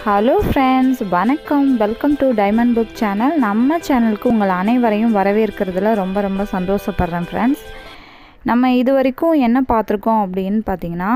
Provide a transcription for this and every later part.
hello friends வணக்கம் welcome to diamond book channel நம்ம சேனலுக்கு உங்கள் அனைவரையும் வரவேற்கிறதுல ரொம்ப ரொம்ப சந்தோஷப்படுறேன் ஃப்ரெண்ட்ஸ் நம்ம இது வரைக்கும் என்ன பார்த்துருக்கோம் அப்படின்னு பார்த்தீங்கன்னா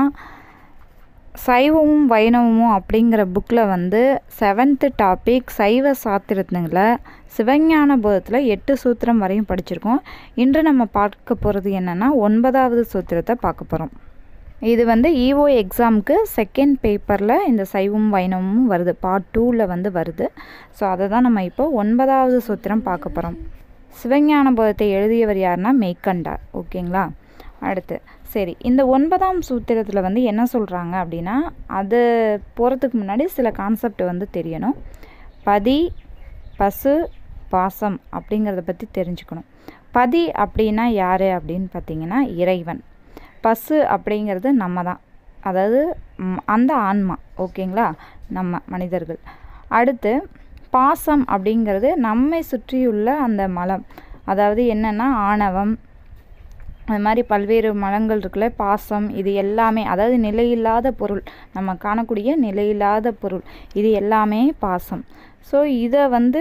சைவமும் வைணவமும் அப்படிங்கிற புக்கில் வந்து செவன்த்து டாபிக் சைவ சாத்திரத்துங்களை சிவஞான போதத்தில் எட்டு சூத்திரம் வரையும் படிச்சிருக்கோம் இன்று நம்ம பார்க்க போகிறது என்னென்னா ஒன்பதாவது சூத்திரத்தை பார்க்க போகிறோம் இது வந்து இஓ எக்ஸாமுக்கு செகண்ட் பேப்பரில் இந்த சைவம் வைணவமும் வருது பார்ட் டூவில் வந்து வருது ஸோ அதை தான் நம்ம இப்போ ஒன்பதாவது சூத்திரம் பார்க்க போகிறோம் சிவஞான போதத்தை எழுதியவர் யாருன்னா மெய்கண்டார் ஓகேங்களா அடுத்து சரி இந்த ஒன்பதாம் சூத்திரத்தில் வந்து என்ன சொல்கிறாங்க அப்படின்னா அது போகிறதுக்கு முன்னாடி சில கான்செப்ட் வந்து தெரியணும் பதி பசு பாசம் அப்படிங்கிறத பற்றி தெரிஞ்சுக்கணும் பதி அப்படின்னா யார் அப்படின்னு பார்த்தீங்கன்னா இறைவன் பசு அப்படிங்கிறது நம்ம தான் அதாவது ம், அந்த ஆன்மா ஓகேங்களா நம்ம மனிதர்கள் அடுத்து பாசம் அப்படிங்கிறது நம்மை சுற்றியுள்ள அந்த மலம் அதாவது என்னென்னா ஆணவம் அது மாதிரி பல்வேறு மலங்கள் இருக்குல்ல பாசம் இது எல்லாமே அதாவது நிலையில்லாத பொருள் நம்ம காணக்கூடிய நிலையில்லாத பொருள் இது எல்லாமே பாசம் ஸோ இதை வந்து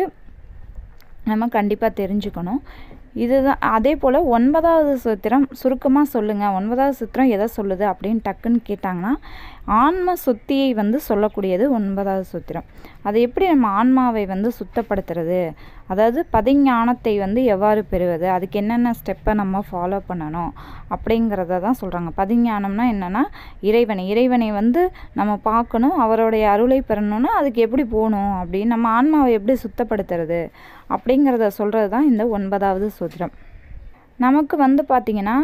நம்ம கண்டிப்பாக தெரிஞ்சுக்கணும் இதுதான் அதே போல் ஒன்பதாவது சூத்திரம் சுருக்கமாக சொல்லுங்கள் ஒன்பதாவது சூத்திரம் எதை சொல்லுது அப்படின்னு டக்குன்னு கேட்டாங்கன்னா ஆன்ம சுத்தியை வந்து சொல்லக்கூடியது ஒன்பதாவது சூத்திரம் அது எப்படி நம்ம ஆன்மாவை வந்து சுத்தப்படுத்துறது அதாவது பதிஞானத்தை வந்து எவ்வாறு பெறுவது அதுக்கு என்னென்ன ஸ்டெப்பை நம்ம ஃபாலோ பண்ணணும் அப்படிங்கிறத தான் சொல்கிறாங்க பதிஞானம்னா என்னென்னா இறைவனை இறைவனை வந்து நம்ம பார்க்கணும் அவருடைய அருளை பெறணும்னா அதுக்கு எப்படி போகணும் அப்படின்னு நம்ம ஆன்மாவை எப்படி சுத்தப்படுத்துறது அப்படிங்கிறத சொல்கிறது தான் இந்த ஒன்பதாவது சூத்திரம் நமக்கு வந்து பார்த்திங்கன்னா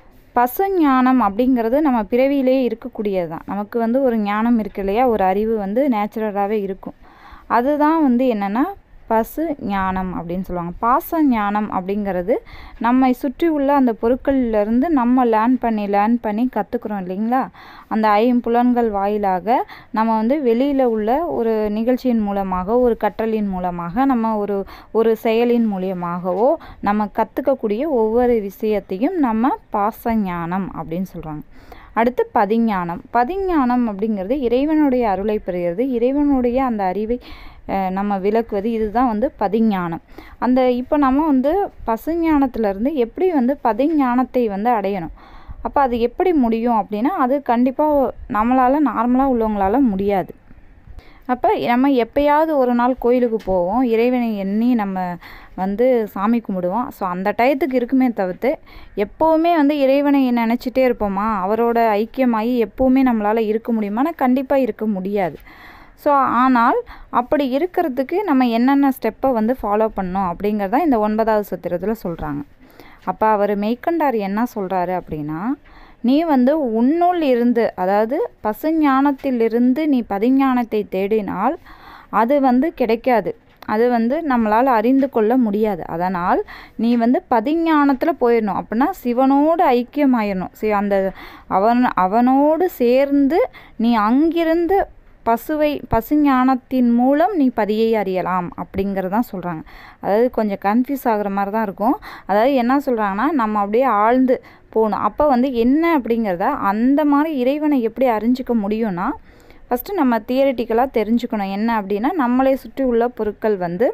பசு ஞானம் அப்படிங்கிறது நம்ம பிறவியிலே இருக்கக்கூடியது தான் நமக்கு வந்து ஒரு ஞானம் இருக்கு இல்லையா ஒரு அறிவு வந்து நேச்சுரலாகவே இருக்கும் அதுதான் வந்து என்னென்னா பசு ஞானம் அப்படின்னு சொல்லுவாங்க பாச ஞானம் அப்படிங்கிறது நம்மை சுற்றி உள்ள அந்த பொருட்கள்லேருந்து நம்ம லேர்ன் பண்ணி லேர்ன் பண்ணி கற்றுக்குறோம் இல்லைங்களா அந்த ஐம்புலன்கள் வாயிலாக நம்ம வந்து வெளியில் உள்ள ஒரு நிகழ்ச்சியின் மூலமாக ஒரு கற்றலின் மூலமாக நம்ம ஒரு ஒரு செயலின் மூலியமாகவோ நம்ம கற்றுக்கக்கூடிய ஒவ்வொரு விஷயத்தையும் நம்ம பாச ஞானம் அப்படின்னு சொல்கிறாங்க அடுத்து பதிஞானம் பதிஞானம் அப்படிங்கிறது இறைவனுடைய அருளை பெறுகிறது இறைவனுடைய அந்த அறிவை அஹ், நம்ம விளக்குவது இதுதான் வந்து பதிஞானம் அந்த இப்போ நம்ம வந்து பசுஞானத்திலேருந்து எப்படி வந்து பதிஞானத்தை வந்து அடையணும் அப்போ அது எப்படி முடியும் அப்படின்னா அது கண்டிப்பாக நம்மளால் நார்மலாக உள்ளவங்களால முடியாது அப்போ நம்ம எப்பயாவது ஒரு நாள் கோயிலுக்கு போவோம் இறைவனை எண்ணி நம்ம வந்து சாமி கும்பிடுவோம் ஸோ அந்த டயத்துக்கு இருக்குமே தவிர்த்து எப்போவுமே வந்து இறைவனை நினச்சிட்டே இருப்போமா அவரோட ஐக்கியமாகி எப்போவுமே நம்மளால் இருக்க முடியுமானா கண்டிப்பாக இருக்க முடியாது ஸோ ஆனால் அப்படி இருக்கிறதுக்கு நம்ம என்னென்ன ஸ்டெப்பை வந்து ஃபாலோ பண்ணோம் அப்படிங்கிறத இந்த ஒன்பதாவது சூத்திரத்தில் சொல்கிறாங்க அப்போ அவர் மெய்க்கண்டார் என்ன சொல்கிறாரு அப்படின்னா நீ வந்து உன்னுள் இருந்து அதாவது பசுஞானத்திலிருந்து நீ பதிஞானத்தை தேடினால் அது வந்து கிடைக்காது அது வந்து நம்மளால் அறிந்து கொள்ள முடியாது அதனால் நீ வந்து பதிஞானத்தில் போயிடணும் அப்படின்னா சிவனோடு ஐக்கியமாயிடணும் சி அந்த அவன் அவனோடு சேர்ந்து நீ அங்கிருந்து பசுவை பசுஞானத்தின் மூலம் நீ பதியை அறியலாம் அப்படிங்கிறதான் சொல்கிறாங்க அதாவது கொஞ்சம் கன்ஃபியூஸ் ஆகுற மாதிரி தான் இருக்கும் அதாவது என்ன சொல்கிறாங்கன்னா நம்ம அப்படியே ஆழ்ந்து போகணும் அப்போ வந்து என்ன அப்படிங்கிறத அந்த மாதிரி இறைவனை எப்படி அறிஞ்சிக்க முடியும்னா ஃபஸ்ட்டு நம்ம தியரிட்டிக்கலாக தெரிஞ்சுக்கணும் என்ன அப்படின்னா நம்மளை சுற்றி உள்ள பொருட்கள் வந்து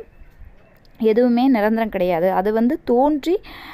எதுவுமே நிரந்தரம் கிடையாது அது வந்து தோன்றி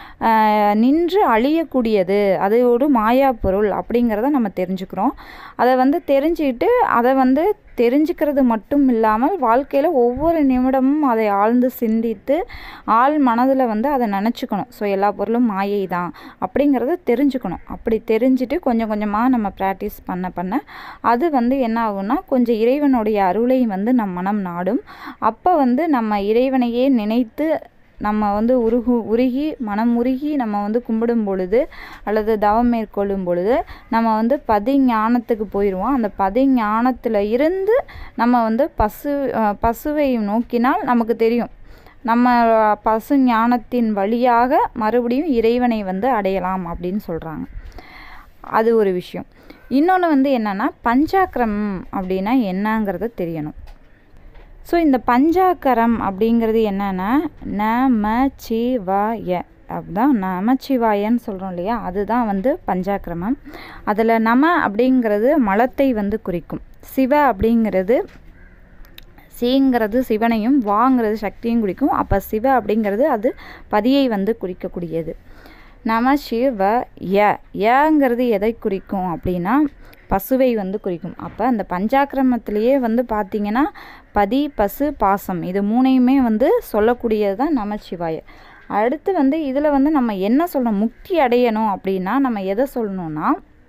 ஆஹ், நின்று அழியக்கூடியது அது ஒரு மாயா பொருள் அப்படிங்கிறத நம்ம தெரிஞ்சுக்கிறோம் அதை வந்து தெரிஞ்சுக்கிட்டு அதை வந்து தெரிஞ்சுக்கிறது மட்டும் இல்லாமல் வாழ்க்கையில் ஒவ்வொரு நிமிடமும் அதை ஆழ்ந்து சிந்தித்து ஆள் மனதில் வந்து அதை நினச்சிக்கணும் ஸோ எல்லா பொருளும் மாயை தான் அப்படிங்கிறத தெரிஞ்சுக்கணும் அப்படி தெரிஞ்சுட்டு கொஞ்சம் கொஞ்சமாக நம்ம ப்ராக்டிஸ் பண்ண பண்ண அது வந்து என்ன ஆகும்னா கொஞ்சம் இறைவனுடைய அருளை வந்து நம் மனம் நாடும் அப்போ வந்து நம்ம இறைவனையே நினைத்து நம்ம வந்து உருகு உருகி மனம் உருகி நம்ம வந்து கும்பிடும் பொழுது அல்லது தவம் மேற்கொள்ளும் பொழுது நம்ம வந்து பதி ஞானத்துக்கு போயிடுவோம் அந்த பதி ஞானத்தில் இருந்து நம்ம வந்து பசு அஹ், பசுவை நோக்கினால் நமக்கு தெரியும் நம்ம பசு ஞானத்தின் வழியாக மறுபடியும் இறைவனை வந்து அடையலாம் அப்படின்னு சொல்கிறாங்க அது ஒரு விஷயம் இன்னொன்று வந்து என்னென்னா பஞ்சாக்கிரம் அப்படின்னா என்னங்கிறத தெரியணும் ஸோ இந்த பஞ்சாக்கரம் அப்படிங்கிறது என்னென்னா நம சி வ ய அப்படிதான் நமச்சிவாயன்னு சொல்கிறோம் இல்லையா அதுதான் வந்து பஞ்சாக்கிரமம் அதில் நம அப்படிங்கிறது மலத்தை வந்து குறிக்கும் சிவ அப்படிங்கிறது சிங்கிறது சிவனையும் வாங்கிறது சக்தியும் குறிக்கும் அப்போ சிவ அப்படிங்கிறது அது பதியை வந்து குறிக்கக்கூடியது நம சிவ ய ஏங்கிறது எதை குறிக்கும் அப்படின்னா பசுவை வந்து குறிக்கும் அப்போ அந்த பஞ்சாக்கிரமத்திலேயே வந்து பார்த்திங்கன்னா பதி பசு பாசம் இது மூணையுமே வந்து சொல்லக்கூடியது தான் நமச்சிவாய அடுத்து வந்து இதில் வந்து நம்ம என்ன சொல்லணும் முக்தி அடையணும் அப்படின்னா நம்ம எதை சொல்லணும்னா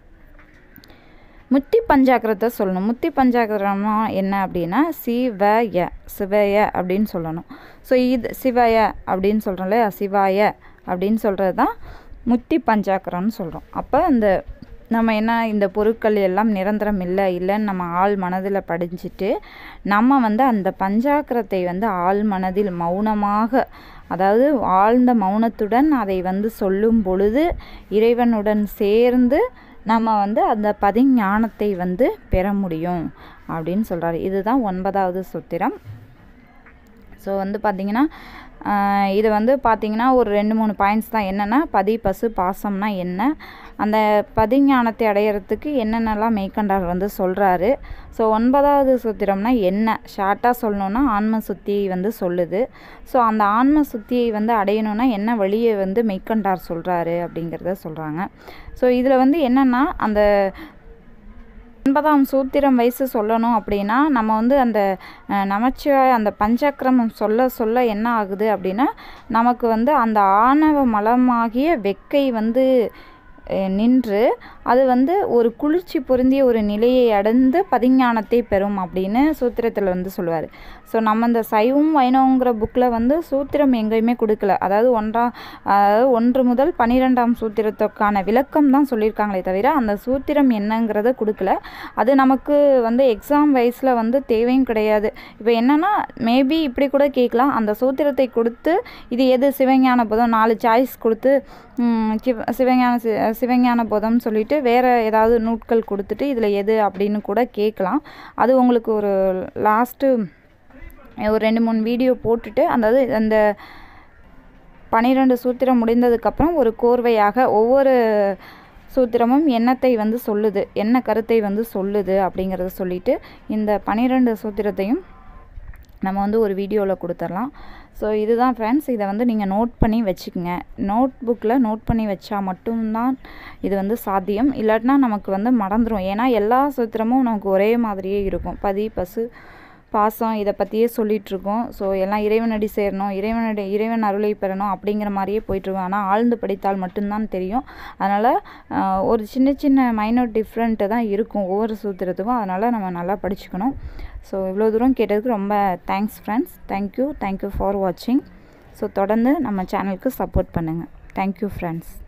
முத்தி பஞ்சாக்கிரத்தை சொல்லணும் முத்தி பஞ்சாக்கிரமா என்ன அப்படின்னா சிவய சிவய அப்படின்னு சொல்லணும் ஸோ இது சிவய அப்படின்னு சொல்கிறோம் இல்லையா சிவாய அப்படின்னு சொல்கிறது தான் முத்தி பஞ்சாக்கிரம்னு சொல்கிறோம் அப்போ இந்த நம்ம என்ன இந்த பொருட்கள் எல்லாம் நிரந்தரம் இல்லை இல்லைன்னு நம்ம ஆள் மனதில் படிஞ்சிட்டு நம்ம வந்து அந்த பஞ்சாக்கிரத்தை வந்து ஆள் மனதில் மௌனமாக அதாவது ஆழ்ந்த மௌனத்துடன் அதை வந்து சொல்லும் பொழுது இறைவனுடன் சேர்ந்து நம்ம வந்து அந்த பதிஞானத்தை வந்து பெற முடியும் அப்படின்னு சொல்கிறாரு இதுதான் ஒன்பதாவது சூத்திரம் ஸோ வந்து பார்த்திங்கன்னா இது வந்து பார்த்திங்கன்னா ஒரு ரெண்டு மூணு பாயிண்ட்ஸ் தான் என்னென்னா பதி பசு பாசம்னா என்ன அந்த பதிஞானத்தை அடையிறதுக்கு என்னென்னலாம் மெய்கண்டார் வந்து சொல்கிறாரு ஸோ ஒன்பதாவது சூத்திரம்னா என்ன ஷார்ட்டாக சொல்லணுன்னா ஆன்ம சுத்தியை வந்து சொல்லுது ஸோ அந்த ஆன்ம சுத்தியை வந்து அடையணும்னா என்ன வழியை வந்து மெய்கண்டார் சொல்கிறாரு அப்படிங்கிறத சொல்கிறாங்க ஸோ இதில் வந்து என்னென்னா அந்த ஒன்பதாம் சூத்திரம் வயசு சொல்லணும் அப்படின்னா நம்ம வந்து அந்த நமச்சிவாய அந்த பஞ்சக்கிரமம் சொல்ல சொல்ல என்ன ஆகுது அப்படின்னா நமக்கு வந்து அந்த ஆணவ மலமாகிய வெக்கை வந்து நின்று அது வந்து ஒரு குளிர்ச்சி பொருந்திய ஒரு நிலையை அடைந்து பதிஞானத்தை பெறும் அப்படின்னு சூத்திரத்தில் வந்து சொல்லுவார் ஸோ நம்ம இந்த சைவம் வைணவங்கிற புக்கில் வந்து சூத்திரம் எங்கேயுமே கொடுக்கல அதாவது ஒன்றாம் அதாவது ஒன்று முதல் பன்னிரெண்டாம் சூத்திரத்துக்கான விளக்கம் தான் சொல்லியிருக்காங்களே தவிர அந்த சூத்திரம் என்னங்கிறத கொடுக்கல அது நமக்கு வந்து எக்ஸாம் வைஸில் வந்து தேவையும் கிடையாது இப்போ என்னென்னா மேபி இப்படி கூட கேட்கலாம் அந்த சூத்திரத்தை கொடுத்து இது எது சிவஞான போதம் நாலு சாய்ஸ் கொடுத்து சிவ சிவஞான சிவஞான போதம்னு சொல்லிட்டு வேறு ஏதாவது நூட்கள் கொடுத்துட்டு இதில் எது அப்படின்னு கூட கேட்கலாம் அது உங்களுக்கு ஒரு லாஸ்ட்டு ஒரு ரெண்டு மூணு வீடியோ போட்டுட்டு அதாவது அந்த பன்னிரெண்டு சூத்திரம் முடிந்ததுக்கப்புறம் ஒரு கோர்வையாக ஒவ்வொரு சூத்திரமும் எண்ணத்தை வந்து சொல்லுது என்ன கருத்தை வந்து சொல்லுது அப்படிங்கிறத சொல்லிட்டு இந்த பன்னிரெண்டு சூத்திரத்தையும் நம்ம வந்து ஒரு வீடியோவில் கொடுத்துடலாம் ஸோ இதுதான் ஃப்ரெண்ட்ஸ் இதை வந்து நீங்கள் நோட் பண்ணி வச்சுக்கோங்க நோட் புக்கில் நோட் பண்ணி வச்சா மட்டும்தான் இது வந்து சாத்தியம் இல்லாட்டினா நமக்கு வந்து மறந்துடும் ஏன்னா எல்லா சூத்திரமும் நமக்கு ஒரே மாதிரியே இருக்கும் பதி பசு பாசம் இதை பற்றியே சொல்லிகிட்ருக்கோம் ஸோ எல்லாம் இறைவனடி சேரணும் இறைவனடி இறைவன் அருளை பெறணும் அப்படிங்கிற மாதிரியே போயிட்டுருக்கோம் ஆனால் ஆழ்ந்து படித்தால் மட்டும்தான் தெரியும் அதனால் ஒரு சின்ன சின்ன மைனர் டிஃப்ரெண்ட்டு தான் இருக்கும் ஒவ்வொரு சூத்திரத்துக்கும் அதனால் நம்ம நல்லா படிச்சுக்கணும் ஸோ இவ்வளோ தூரம் கேட்டதுக்கு ரொம்ப thanks friends thank you thank you for வாட்சிங் ஸோ தொடர்ந்து நம்ம சேனலுக்கு சப்போர்ட் பண்ணுங்கள் தேங்க்யூ ஃப்ரெண்ட்ஸ்